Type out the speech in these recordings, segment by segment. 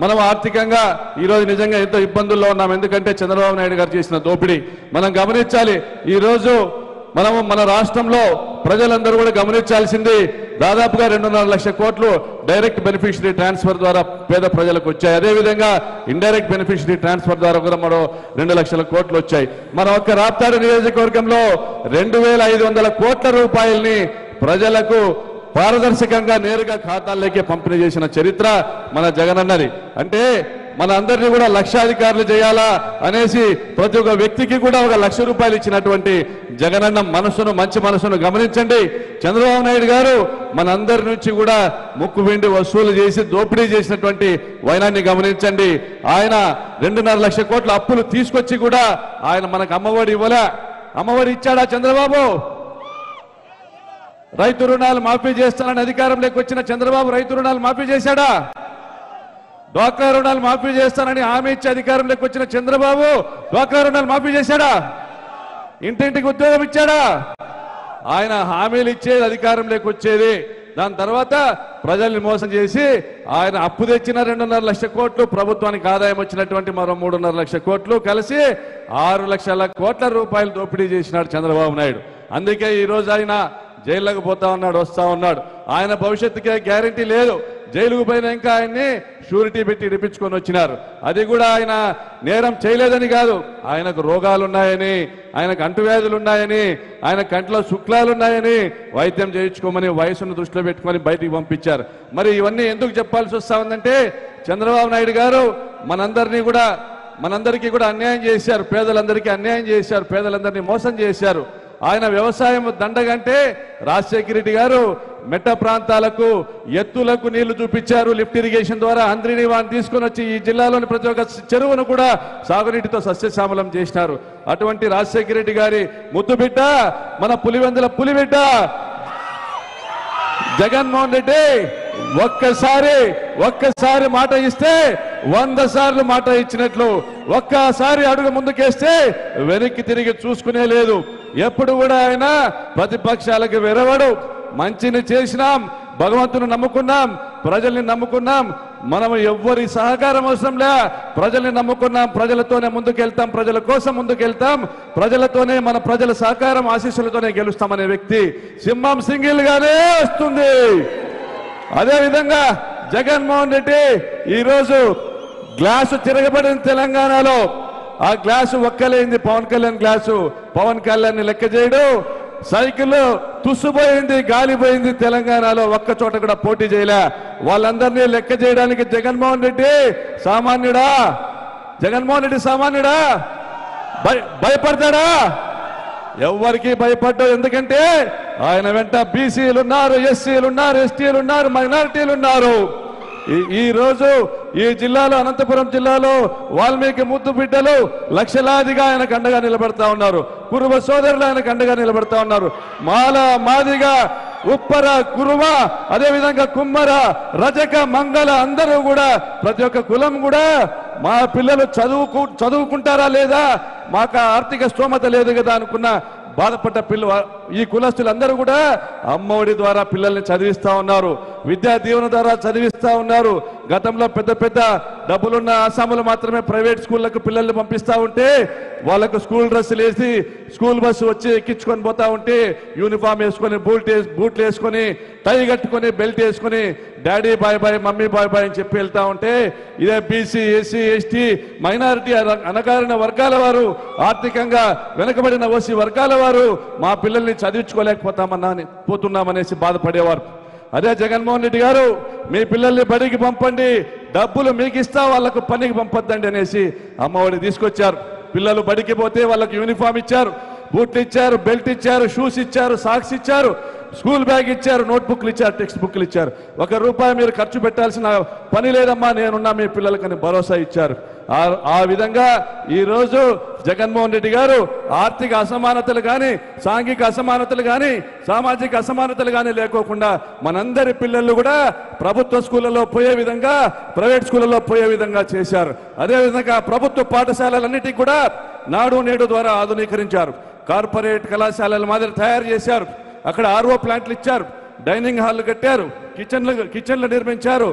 మనం ఆర్థికంగా ఈ రోజు నిజంగా ఎంతో ఇబ్బందుల్లో ఉన్నాం ఎందుకంటే చంద్రబాబు నాయుడు గారు చేసిన దోపిడీ మనం గమనించాలి ఈ రోజు మనము మన రాష్ట్రంలో ప్రజలందరూ కూడా గమనించాల్సింది దాదాపుగా రెండున్నర లక్షల కోట్లు డైరెక్ట్ బెనిఫిషరీ ట్రాన్స్ఫర్ ద్వారా పేద ప్రజలకు వచ్చాయి అదేవిధంగా ఇండైరెక్ట్ బెనిఫిషరీ ట్రాన్స్ఫర్ ద్వారా కూడా మరో రెండు లక్షల కోట్లు వచ్చాయి మన ఒక్క రాప్తాడు నియోజకవర్గంలో రెండు వేల ఐదు వందల కోట్ల రూపాయల్ని ప్రజలకు పారదర్శకంగా నేరుగా ఖాతాల్లోకి పంపిణీ చేసిన చరిత్ర మన జగనన్నది అంటే మన అందరినీ కూడా లక్షాధికారులు చేయాలా అనేసి ప్రతి ఒక్క వ్యక్తికి కూడా ఒక లక్ష రూపాయలు ఇచ్చినటువంటి జగనన్న మనసును మంచి మనసును గమనించండి చంద్రబాబు నాయుడు గారు మనందరి నుంచి కూడా ముక్కు వెండి వసూలు చేసి దోపిడీ చేసినటువంటి వైనాన్ని గమనించండి ఆయన రెండున్నర లక్ష కోట్ల అప్పులు తీసుకొచ్చి కూడా ఆయన మనకు అమ్మఒడి ఇవ్వలే అమ్మఒడి ఇచ్చాడా చంద్రబాబు రైతు రుణాలు మాఫీ చేస్తానని అధికారంలోకి వచ్చిన చంద్రబాబు రైతు రుణాలు మాఫీ చేశాడా డ్వాక్రా రుణాలు మాఫీ చేస్తానని హామీ ఇచ్చి అధికారంలోకి వచ్చిన చంద్రబాబు డ్వాక్రా రుణాలు మాఫీ చేశాడా ఇంటింటికి ఉద్యోగం ఇచ్చాడా ఆయన హామీలు ఇచ్చేది అధికారంలోకి వచ్చేది దాని తర్వాత ప్రజల్ని మోసం చేసి ఆయన అప్పు తెచ్చిన రెండున్నర లక్షల కోట్లు ప్రభుత్వానికి ఆదాయం వచ్చినటువంటి మరో మూడున్నర లక్షల కోట్లు కలిసి ఆరు లక్షల కోట్ల రూపాయలు దోపిడీ చేసినాడు చంద్రబాబు నాయుడు అందుకే ఈ రోజు ఆయన జైల్లోకి పోతా ఉన్నాడు వస్తా ఉన్నాడు ఆయన భవిష్యత్తుకే గ్యారంటీ లేదు జైలుకు పోయినా ఇంకా ఆయన్ని షూరిటీ పెట్టి ఇడిపించుకొని వచ్చినారు అది కూడా ఆయన నేరం చేయలేదని కాదు ఆయనకు రోగాలు ఉన్నాయని ఆయనకు అంటువ్యాధులు ఉన్నాయని ఆయన కంట్లో శుక్లాలు ఉన్నాయని వైద్యం చేయించుకోమని వయసును దృష్టిలో పెట్టుకొని బయటికి పంపించారు మరి ఇవన్నీ ఎందుకు చెప్పాల్సి వస్తా ఉందంటే చంద్రబాబు నాయుడు గారు మనందరినీ కూడా మనందరికీ కూడా అన్యాయం చేశారు పేదలందరికీ అన్యాయం చేశారు పేదలందరినీ మోసం చేశారు ఆయన వ్యవసాయం దండగంటే రాజశేఖర రెడ్డి గారు మెట్ట ప్రాంతాలకు ఎత్తులకు నీళ్లు చూపించారు లిఫ్ట్ ఇరిగేషన్ ద్వారా అంద్రిని వారిని తీసుకొని వచ్చి ఈ జిల్లాలోని ప్రతి ఒక్క చెరువును కూడా సాగునీటితో సస్యశ్యామలం చేసినారు అటువంటి రాజశేఖర రెడ్డి గారి ముద్దు బిడ్డ మన పులివెందుల పులిబిడ్డ జగన్మోహన్ రెడ్డి ఒక్కసారి ఒక్కసారి మాట ఇస్తే వంద సార్లు మాట ఇచ్చినట్లు ఒక్కసారి అడుగు ముందుకేస్తే వెనక్కి తిరిగి చూసుకునే లేదు ఎప్పుడు కూడా ఆయన ప్రతిపక్షాలకు వెరవడు మంచిని చేసినాం భగవంతుని నమ్ముకున్నాం ప్రజల్ని నమ్ముకున్నాం మనం ఎవ్వరి సహకారం అవసరం లే ప్రజల్ని నమ్ముకున్నాం ప్రజలతోనే ముందుకెళ్తాం ప్రజల కోసం ముందుకెళ్తాం ప్రజలతోనే మన ప్రజల సహకారం ఆశీస్సులతోనే గెలుస్తామనే వ్యక్తి సింహం సింగిల్ గానే వస్తుంది అదే విధంగా జగన్మోహన్ రెడ్డి ఈరోజు గ్లాసు తిరగబడిన తెలంగాణలో ఆ గ్లాసు ఒక్కలేంది పవన్ కళ్యాణ్ గ్లాసు పవన్ కళ్యాణ్ లెక్క చేయడు సైకిల్ తుస్సుపోయింది గాలిపోయింది తెలంగాణలో ఒక్క చోట కూడా పోటీ చేయలే వాళ్ళందరినీ లెక్క చేయడానికి జగన్మోహన్ రెడ్డి సామాన్యుడా జగన్మోహన్ రెడ్డి సామాన్యుడా భయ భయపడతాడా ఎవరికి భయపడ్డావు ఎందుకంటే ఆయన వెంట బీసీలు ఉన్నారు ఎస్సీలు ఉన్నారు ఎస్టీలు ఉన్నారు మైనారిటీలు ఉన్నారు ఈ- ఈ రోజు ఈ జిల్లాలో అనంతపురం జిల్లాలో వాల్మీకి ముద్దు బిడ్డలు లక్షలాదిగా ఆయనకు అండగా నిలబడతా ఉన్నారు కురుబ సోదరులు ఆయనకు అండగా నిలబడతా ఉన్నారు మాల మాదిగా ఉప్పర కురుమ అదే విధంగా కుమ్మర రజక మంగళ అందరూ కూడా ప్రతి ఒక్క కులం కూడా మా పిల్లలు చదువుకు చదువుకుంటారా లేదా మాకు ఆర్థిక స్తోమత లేదు కదా అనుకున్న బాధపడ్డ పిల్ల ఈ కులస్తులందరూ కూడా అమ్మఒడి ద్వారా పిల్లల్ని చదివిస్తా ఉన్నారు విద్యా దీవెన ద్వారా చదివిస్తా ఉన్నారు గతంలో పెద్ద పెద్ద డబ్బులున్న ఆసాములు మాత్రమే ప్రైవేట్ స్కూళ్ళకు పిల్లల్ని పంపిస్తా ఉంటే వాళ్ళకు స్కూల్ డ్రెస్సులు వేసి స్కూల్ బస్సు వచ్చి ఎక్కించుకొని పోతా ఉంటే యూనిఫామ్ వేసుకొని బూట్ వేస్- బూట్లు వేసుకొని టై కట్టుకొని బెల్ట్ వేసుకొని daddy bye bye mummy bye bye అని చెప్పి వెళ్తా ఉంటే ఇదే బీసీ ఎస్సీ ఎస్టీ మైనారిటీ అనగారిన వర్గాల వారు ఆర్థికంగా వెనుకబడిన ఓసీ వర్గాల వారు మా పిల్లల్ని చదివించుకోలేకపోతామన్నా అని- పోతున్నామనేసి బాధపడేవారు అదే జగన్మోహన్ రెడ్డి గారు మీ పిల్లల్ని బడికి పంపండి డబ్బులు మీకు ఇస్తా వాళ్ళకు పనికి పంపొద్దండి అనేసి అమ్మఒడి తీసుకొచ్చారు పిల్లలు బడికి పోతే వాళ్ళకు యూనిఫామ్ ఇచ్చారు బూట్లు ఇచ్చారు బెల్ట్ ఇచ్చారు షూస్ ఇచ్చారు సాక్స్ ఇచ్చారు స్కూల్ బ్యాగ్ ఇచ్చారు నోట్ బుక్లు ఇచ్చారు టెక్స్ట్ బుక్లు ఇచ్చారు ఒక రూపాయి మీరు ఖర్చు పెట్టాల్సిన పని లేదమ్మా నేనున్నా మీ పిల్లలకని భరోసా ఇచ్చారు ఆ- ఆ విధంగా ఈ రోజు జగన్మోహన్ రెడ్డి గారు ఆర్థిక అసమానతలు కానీ సాంఘిక అసమానతలు కానీ సామాజిక అసమానతలు కానీ లేకోకుండా మనందరి పిల్లలు కూడా ప్రభుత్వ స్కూళ్ళలో పోయే విధంగా ప్రైవేట్ స్కూళ్ళలో పోయే విధంగా చేశారు అదేవిధంగా ప్రభుత్వ పాఠశాలలన్నిటికీ కూడా నాడు నేడు ద్వారా ఆధునీకరించారు కార్పొరేట్ కళాశాలల మాదిరి తయారు చేశారు అక్కడ ఆర్ఓ ప్లాంట్లు ఇచ్చారు డైనింగ్ హాల్ కట్టారు కిచెన్లు కిచెన్లు నిర్మించారు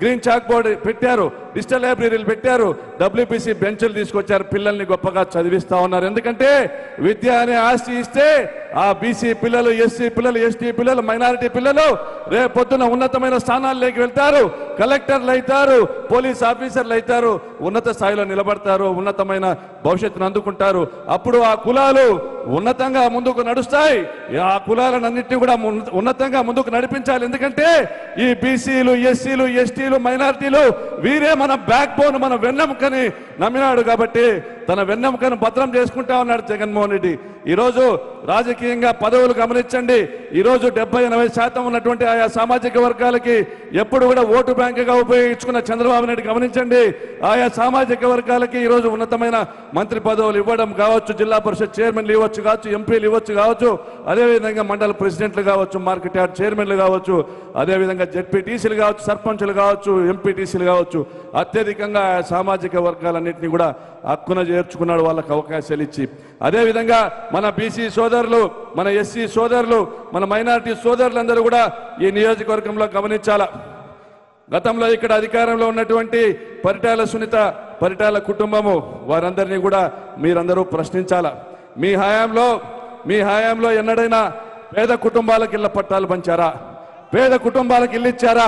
గ్రీన్ చాక్ బోర్డ్ పెట్టారు డిజిటల్ లైబ్రరీలు పెట్టారు డబ్ల్యూపీసీ బెంచ్లు తీసుకొచ్చారు పిల్లల్ని గొప్పగా చదివిస్తా ఉన్నారు ఎందుకంటే విద్య అనే ఆస్తి ఇస్తే ఆ బీసీ పిల్లలు ఎస్సీ పిల్లలు ఎస్టీ పిల్లలు మైనారిటీ పిల్లలు రేపొద్దున ఉన్నతమైన స్థానాల్లోకి వెళ్తారు కలెక్టర్లు అవుతారు పోలీస్ ఆఫీసర్లు అవుతారు ఉన్నత స్థాయిలో నిలబడతారు ఉన్నతమైన భవిష్యత్తును అందుకుంటారు అప్పుడు ఆ కులాలు ఉన్నతంగా ముందుకు నడుస్తాయి ఆ కులాలన్నింటినీ కూడా మున్- ఉన్నతంగా ముందుకు నడిపించాలి ఎందుకంటే ఈ బీసీలు ఎస్సీలు ఎస్టీలు మైనారిటీలు వీరే మన బ్యాక్ బోన్ మన వెన్నెముకని నమ్మినాడు కాబట్టి తన వెన్నెముకను భద్రం చేసుకుంటా ఉన్నాడు జగన్మోహన్ రెడ్డి ఈరోజు రాజకీయంగా పదవులు గమనించండి ఈరోజు డెబ్బై ఎనభై శాతం ఉన్నటువంటి ఆయా సామాజిక వర్గాలకి ఎప్పుడు కూడా ఓటు బ్యాంకుగా ఉపయోగించుకున్న చంద్రబాబు నాయుడు గమనించండి ఆయా సామాజిక వర్గాలకి ఈరోజు ఉన్నతమైన మంత్రి పదవులు ఇవ్వడం కావచ్చు జిల్లా పరిషత్ చైర్మన్లు ఇవ్వచ్చు కావచ్చు ఎంపీలు ఇవ్వచ్చు కావచ్చు అదేవిధంగా మండల ప్రెసిడెంట్లు కావచ్చు మార్కెట్ యార్డ్ చైర్మన్లు కావచ్చు అదేవిధంగా జెడ్పీటీసీలు కావచ్చు సర్పంచులు కావచ్చు ఎంపీటీసీలు కావచ్చు అత్యధికంగా ఆయా సామాజిక వర్గాలన్నింటినీ కూడా హక్కున చేర్చుకున్నాడు వాళ్ళకి అవకాశాలు ఇచ్చి అదేవిధంగా మన బీసీ సోదరులు మన ఎస్సీ సోదరులు మన మైనారిటీ సోదరులందరూ కూడా ఈ నియోజకవర్గంలో గమనించాలా గతంలో ఇక్కడ అధికారంలో ఉన్నటువంటి పరిటాల సునీత పరిటాల కుటుంబము వారందరినీ కూడా మీరందరూ ప్రశ్నించాలా మీ హయాంలో మీ హయాంలో ఎన్నడైనా పేద కుటుంబాలకు ఇళ్ల పట్టాలు పంచారా పేద కుటుంబాలకు ఇల్లు ఇచ్చారా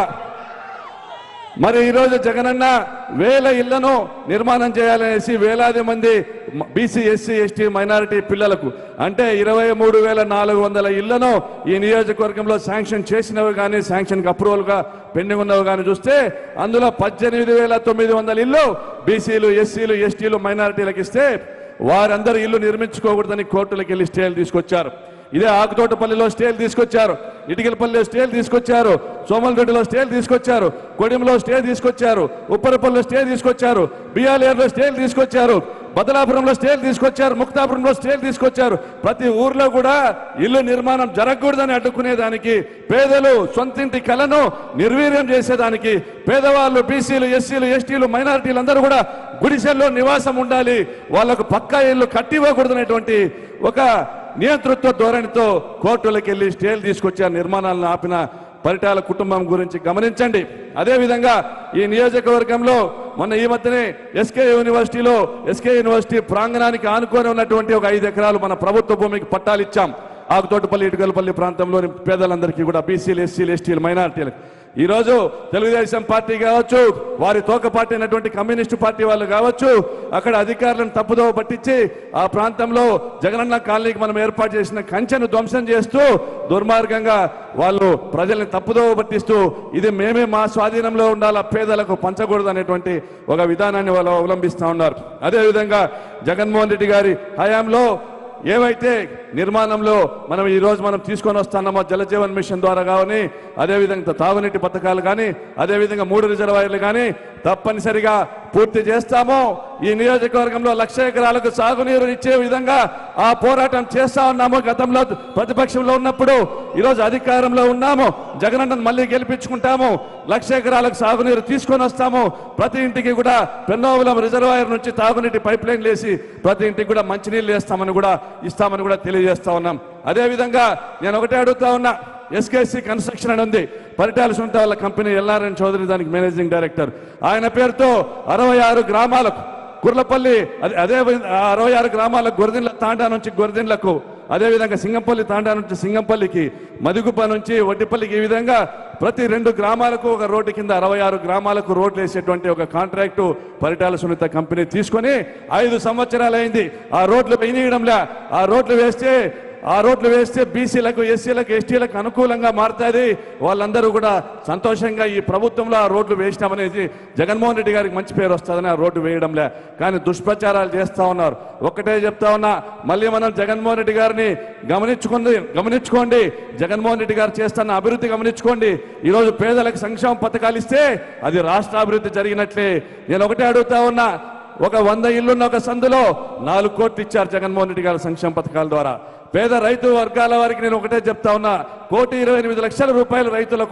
మరి ఈరోజు జగనన్న వేల ఇళ్లను నిర్మాణం చేయాలనేసి వేలాది మంది బీసీ ఎస్సీ ఎస్టీ మైనారిటీ పిల్లలకు అంటే ఇరవై మూడు వేల నాలుగు వందల ఇళ్లను ఈ నియోజకవర్గంలో శాంక్షన్ చేసినవి కానీ శాంక్షన్కి అప్రూవల్గా పెండింగ్ ఉన్నవి కానీ చూస్తే అందులో పద్దెనిమిది వేల తొమ్మిది వందల ఇల్లు బీసీలు ఎస్సీలు ఎస్టీలు మైనారిటీలకు ఇస్తే వారందరూ ఇల్లు నిర్మించుకోకూడదని కోర్టులకు వెళ్ళి స్టేలు తీసుకొచ్చారు ఇదే ఆకుతోటపల్లిలో స్టేలు తీసుకొచ్చారు ఇటికలపల్లిలో స్టేలు తీసుకొచ్చారు సోమల్రెడ్డిలో స్టేలు తీసుకొచ్చారు కొడిమలో స్టే తీసుకొచ్చారు ఉప్పరపల్లిలో స్టే తీసుకొచ్చారు బియాలేరులో స్టేలు తీసుకొచ్చారు బదలాపురంలో స్టేలు తీసుకొచ్చారు ముక్తాపురంలో స్టేలు తీసుకొచ్చారు ప్రతి ఊర్లో కూడా ఇల్లు నిర్మాణం జరగకూడదని అడ్డుకునేదానికి పేదలు సొంతింటి కలను నిర్వీర్యం చేసేదానికి పేదవాళ్ళు బీసీలు ఎస్సీలు ఎస్టీలు మైనారిటీలు అందరూ కూడా గుడిసెల్లో నివాసం ఉండాలి వాళ్ళకు పక్కా ఇల్లు కట్టివ్వకూడదనేటువంటి ఒక నియంతృత్వ ధోరణితో కోర్టులకు వెళ్ళి స్టేలు తీసుకొచ్చారు నిర్మాణాలను ఆపిన పరిటాల కుటుంబం గురించి గమనించండి అదేవిధంగా ఈ నియోజకవర్గంలో మొన్న ఈ మధ్యనే ఎస్కే యూనివర్సిటీలో ఎస్కే యూనివర్సిటీ ప్రాంగణానికి ఆనుకొని ఉన్నటువంటి ఒక ఐదు ఎకరాలు మన ప్రభుత్వ భూమికి పట్టాలు ఇచ్చాం ఆకుతోటపల్లి ఇటుకలపల్లి ప్రాంతంలోని పేదలందరికీ కూడా బీసీలు ఎస్సీలు ఎస్టీలు మైనారిటీలకు ఈరోజు తెలుగుదేశం పార్టీ కావచ్చు వారి తోక పార్టీ అయినటువంటి కమ్యూనిస్టు పార్టీ వాళ్ళు కావచ్చు అక్కడ అధికారులను తప్పుదోవ పట్టించి ఆ ప్రాంతంలో జగనన్న కాలనీకి మనం ఏర్పాటు చేసిన కంచెను ధ్వంసం చేస్తూ దుర్మార్గంగా వాళ్ళు ప్రజల్ని తప్పుదోవ పట్టిస్తూ ఇది మేమే మా స్వాధీనంలో ఉండాలా పేదలకు పంచకూడదు అనేటువంటి ఒక విధానాన్ని వాళ్ళు అవలంబిస్తా ఉన్నారు అదేవిధంగా జగన్మోహన్ రెడ్డి గారి హయాంలో ఏవైతే నిర్మాణంలో మనం ఈ రోజు మనం తీసుకొని వస్తున్నామో జలజీవన్ మిషన్ ద్వారా కానీ అదేవిధంగా తాగునీటి పథకాలు కానీ అదేవిధంగా మూడు రిజర్వాయర్లు కానీ తప్పనిసరిగా పూర్తి చేస్తాము ఈ నియోజకవర్గంలో లక్ష ఎకరాలకు సాగునీరు ఇచ్చే విధంగా ఆ పోరాటం చేస్తా ఉన్నాము గతంలో ప్రతిపక్షంలో ఉన్నప్పుడు ఈరోజు అధికారంలో ఉన్నాము జగనన్నను మళ్ళీ గెలిపించుకుంటాము లక్ష ఎకరాలకు సాగునీరు తీసుకొని వస్తాము ప్రతి ఇంటికి కూడా పెన్నోవులం రిజర్వాయర్ నుంచి తాగునీటి పైప్ లైన్ వేసి ప్రతి ఇంటికి కూడా మంచినీళ్ళు వేస్తామని కూడా ఇస్తామని కూడా తెలియజేస్తా ఉన్నాం అదేవిధంగా నేను ఒకటే అడుగుతా ఉన్నా ఎస్కేసి కన్స్ట్రక్షన్ అని ఉంది పరిటాల సుంట వాళ్ళ కంపెనీ ఎల్ఆర్ఎన్ చౌదరి దానికి మేనేజింగ్ డైరెక్టర్ ఆయన పేరుతో అరవై ఆరు గ్రామాలకు కుర్లపల్లి అదే అదే విధ- ఆ అరవై ఆరు గ్రామాలకు గొరదిండ్ల తాండా నుంచి గొరదిండ్లకు అదేవిధంగా సింగంపల్లి తాండా నుంచి సింగంపల్లికి మదిగుప్ప నుంచి వడ్డిపల్లికి ఈ విధంగా ప్రతి రెండు గ్రామాలకు ఒక రోడ్డు కింద అరవై ఆరు గ్రామాలకు రోడ్లు వేసేటువంటి ఒక కాంట్రాక్టు పరిటాల సునీత కంపెనీ తీసుకొని ఐదు సంవత్సరాలు అయింది ఆ రోడ్లు వేయనీయడంలే ఆ రోడ్లు వేస్తే ఆ రోడ్లు వేస్తే బీసీలకు ఎస్సీలకు ఎస్టీలకు అనుకూలంగా మారుతుంది వాళ్ళందరూ కూడా సంతోషంగా ఈ ప్రభుత్వంలో ఆ రోడ్లు వేసినామనేది జగన్మోహన్ రెడ్డి గారికి మంచి పేరు వస్తుందని ఆ రోడ్డు వేయడంలే కానీ దుష్ప్రచారాలు చేస్తా ఉన్నారు ఒక్కటే చెప్తా ఉన్నా మళ్ళీ మనం జగన్మోహన్ రెడ్డి గారిని గమనించుకుంది గమనించుకోండి జగన్మోహన్ రెడ్డి గారు చేస్తున్న అభివృద్ధి గమనించుకోండి ఈరోజు పేదలకు సంక్షేమ పథకాలు ఇస్తే అది రాష్ట్ర అభివృద్ధి జరిగినట్లే నేను ఒకటే అడుగుతా ఉన్నా ఒక వంద ఇల్లున్న ఒక సందులో నాలుగు కోట్లు ఇచ్చారు జగన్మోహన్ రెడ్డి గారి సంక్షేమ పథకాల ద్వారా పేద రైతు వర్గాల వారికి నేను ఒకటే చెప్తా ఉన్నా కోటి ఇరవై ఎనిమిది లక్షల రూపాయలు రైతులకు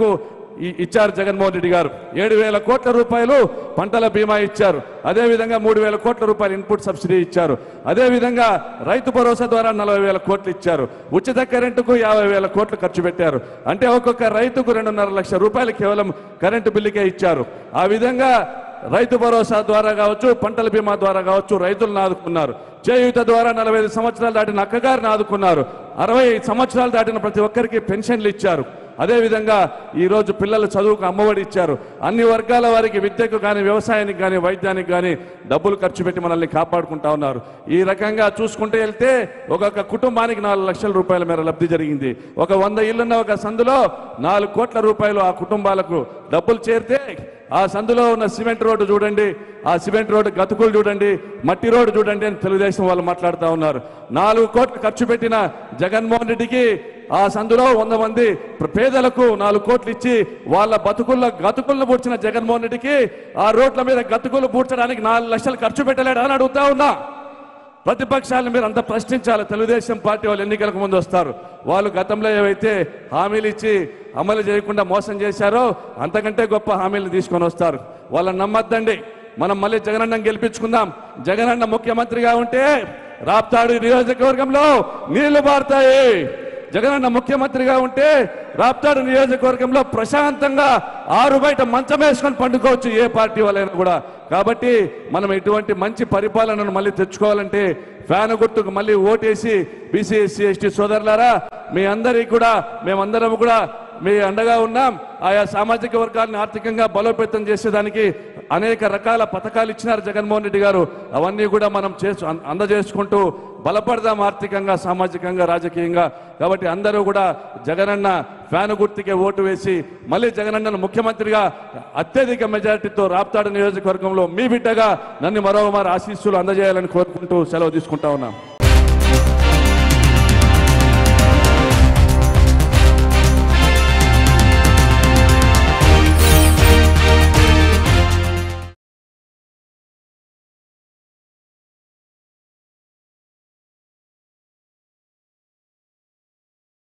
ఈ- ఇచ్చారు జగన్మోహన్ రెడ్డి గారు ఏడు వేల కోట్ల రూపాయలు పంటల బీమా ఇచ్చారు అదే విధంగా మూడు వేల కోట్ల రూపాయలు ఇన్పుట్ సబ్సిడీ ఇచ్చారు అదే విధంగా రైతు భరోసా ద్వారా నలభై వేల కోట్లు ఇచ్చారు ఉచిత కరెంటుకు యాభై వేల కోట్లు ఖర్చు పెట్టారు అంటే ఒక్కొక్క రైతుకు రెండున్నర లక్షల రూపాయలు కేవలం కరెంటు బిల్లుకే ఇచ్చారు ఆ విధంగా రైతు భరోసా ద్వారా కావచ్చు పంటల బీమా ద్వారా కావచ్చు రైతులను ఆదుకున్నారు చేయూత ద్వారా నలభై ఐదు సంవత్సరాలు దాటిన అక్కగారిని ఆదుకున్నారు అరవై సంవత్సరాలు దాటిన ప్రతి ఒక్కరికి పెన్షన్లు ఇచ్చారు అదేవిధంగా ఈరోజు పిల్లల చదువుకు అమ్మఒడి ఇచ్చారు అన్ని వర్గాల వారికి విద్యకు కానీ వ్యవసాయానికి కానీ వైద్యానికి కానీ డబ్బులు ఖర్చు పెట్టి మనల్ని కాపాడుకుంటా ఉన్నారు ఈ రకంగా చూసుకుంటే వెళ్తే ఒక్కొక్క కుటుంబానికి నాలుగు లక్షల రూపాయల మేర లబ్ధి జరిగింది ఒక వంద ఇల్లున్న ఒక సందులో నాలుగు కోట్ల రూపాయలు ఆ కుటుంబాలకు డబ్బులు చేరితే ఆ సందులో ఉన్న సిమెంట్ రోడ్డు చూడండి ఆ సిమెంట్ రోడ్డు గతుకులు చూడండి మట్టి రోడ్డు చూడండి అని తెలుగుదేశం వాళ్ళు మాట్లాడుతూ ఉన్నారు నాలుగు కోట్లు ఖర్చు పెట్టిన జగన్మోహన్ రెడ్డికి ఆ సందులో వంద మంది పేదలకు నాలుగు కోట్లు ఇచ్చి వాళ్ళ బతుకుల్లో గతుకులను పూడ్చిన జగన్మోహన్ రెడ్డికి ఆ రోడ్ల మీద గతుకులు పూడ్చడానికి నాలుగు లక్షలు ఖర్చు పెట్టలేడా అని అడుగుతా ఉన్నా ప్రతిపక్షాలను మీరు అంత ప్రశ్నించాలి తెలుగుదేశం పార్టీ వాళ్ళు ఎన్నికలకు ముందు వస్తారు వాళ్ళు గతంలో ఏవైతే హామీలు ఇచ్చి అమలు చేయకుండా మోసం చేశారో అంతకంటే గొప్ప హామీలు తీసుకొని వస్తారు వాళ్ళని నమ్మద్దండి మనం మళ్ళీ జగనన్న గెలిపించుకుందాం జగనన్న ముఖ్యమంత్రిగా ఉంటే రాప్తాడు నియోజకవర్గంలో నీళ్లు పారుతాయి జగనన్న ముఖ్యమంత్రిగా ఉంటే రాప్తాడు నియోజకవర్గంలో ప్రశాంతంగా ఆరు బయట మంచం వేసుకొని పండుకోవచ్చు ఏ పార్టీ వాళ్ళైనా కూడా కాబట్టి మనం ఇటువంటి మంచి పరిపాలనను మళ్ళీ తెచ్చుకోవాలంటే ఫ్యాన్ గుర్తుకు మళ్ళీ ఓటేసి బీసీ ఎస్సీ ఎస్టీ సోదరులారా మీ అందరికీ కూడా మేమందరం కూడా మీ అండగా ఉన్నాం ఆయా సామాజిక వర్గాలను ఆర్థికంగా బలోపేతం చేసేదానికి అనేక రకాల పథకాలు ఇచ్చినారు జగన్మోహన్ రెడ్డి గారు అవన్నీ కూడా మనం చేసు అం- అందజేసుకుంటూ బలపడదాం ఆర్థికంగా సామాజికంగా రాజకీయంగా కాబట్టి అందరూ కూడా జగనన్న ఫ్యాను గుర్తుకే ఓటు వేసి మళ్ళీ జగనన్నను ముఖ్యమంత్రిగా అత్యధిక మెజారిటీతో రాప్తాడు నియోజకవర్గంలో మీ బిడ్డగా నన్ను మరోమారు ఆశీస్సులు అందజేయాలని కోరుకుంటూ సెలవు తీసుకుంటా ఉన్నాం